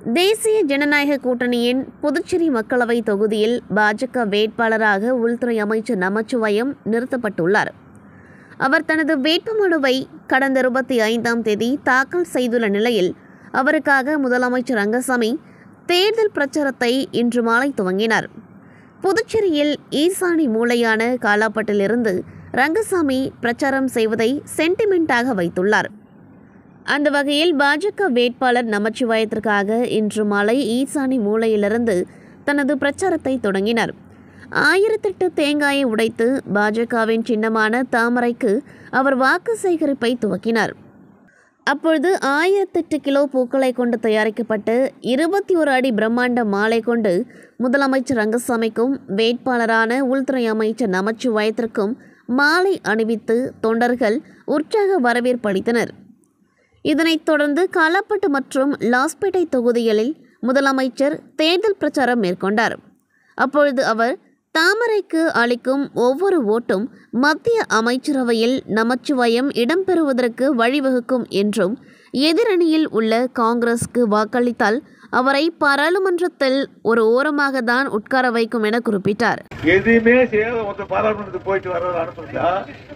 தேசிய ஜனநாயக கூட்டணியின் புதுச்சேரி மக்களவை தொகுதியில் பாஜக வேட்பாளராக உள்துறை அமைச்சர் நமச்சிவாயம் நிறுத்தப்பட்டுள்ளார் அவர் தனது வேட்புமனுவை கடந்த இருபத்தி ஐந்தாம் தேதி தாக்கல் செய்துள்ள நிலையில் அவருக்காக முதலமைச்சர் ரங்கசாமி தேர்தல் பிரச்சாரத்தை இன்று மாலை துவங்கினார் புதுச்சேரியில் ஈசானி மூலையான காலாப்பட்டிலிருந்து ரங்கசாமி பிரச்சாரம் செய்வதை சென்டிமெண்டாக வைத்துள்ளார் அந்த வகையில் பாஜக வேட்பாளர் நமச்சிவாயத்திற்காக இன்று மாலை ஈசானி மூலையிலிருந்து தனது பிரச்சாரத்தை தொடங்கினார் ஆயிரத்தெட்டு தேங்காயை உடைத்து பாஜகவின் சின்னமான தாமரைக்கு அவர் வாக்கு சேகரிப்பை துவக்கினார் அப்பொழுது ஆயிரத்தெட்டு கிலோ பூக்களை கொண்டு தயாரிக்கப்பட்ட இருபத்தி ஒரு அடி பிரம்மாண்ட மாலை கொண்டு முதலமைச்சர் ரங்கசாமிக்கும் வேட்பாளரான உள்துறை அமைச்சர் நமச்சிவாயத்திற்கும் மாலை அணிவித்து தொண்டர்கள் உற்சாக வரவேற்பு அளித்தனர் இதனைத் தொடர்ந்து காலாப்பட்டு மற்றும் லாஸ்பேட்டை தொகுதிகளில் முதலமைச்சர் தேர்தல் பிரச்சாரம் மேற்கொண்டார் அப்பொழுது அவர் தாமரைக்கு அளிக்கும் ஒவ்வொரு ஓட்டும் மத்திய அமைச்சரவையில் நமச்சிவாயம் இடம்பெறுவதற்கு வழிவகுக்கும் என்றும் எதிரணியில் உள்ள காங்கிரஸ்க்கு வாக்களித்தால் அவரை பாராளுமன்றத்தில் ஒரு ஓரமாக தான் உட்கார வைக்கும் என குறிப்பிட்டார் எதுவுமே செய்யாத ஒருத்தர் பாராளுமன்றத்துக்கு போயிட்டு வர்றது அனுப்புறதா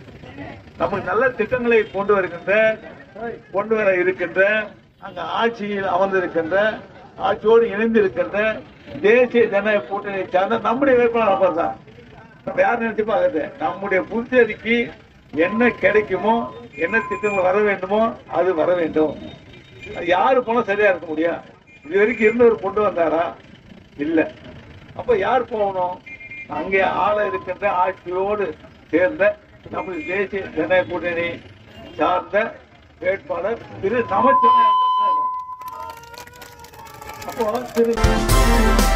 நமக்கு நல்ல திட்டங்களை கொண்டு வருகின்ற கொண்டு வர இருக்கின்ற அங்க ஆட்சியில் அமர்ந்திருக்கின்ற ஆட்சியோடு இணைந்து இருக்கின்ற தேசிய ஜனநாயக கூட்டணியை சார்ந்த நம்முடைய வேட்பாளர் அவர் தான் நம்ம யார் நினைச்சு பார்க்கறது நம்முடைய புதுச்சேரிக்கு என்ன கிடைக்குமோ என்ன திட்டங்கள் வர வேண்டுமோ அது வர வேண்டும் அது யாரு போனா சரியா இருக்க முடியும் இது வரைக்கும் இருந்தவர் கொண்டு வந்தாரா இல்ல அப்ப யார் போகணும் அங்கே ஆள இருக்கின்ற ஆட்சியோடு சேர்ந்த நமது தேசிய ஜனநாயக கூட்டணி சார்ந்த வேட்பாளர் திரு நமச்சிவாயம் அப்போ திரு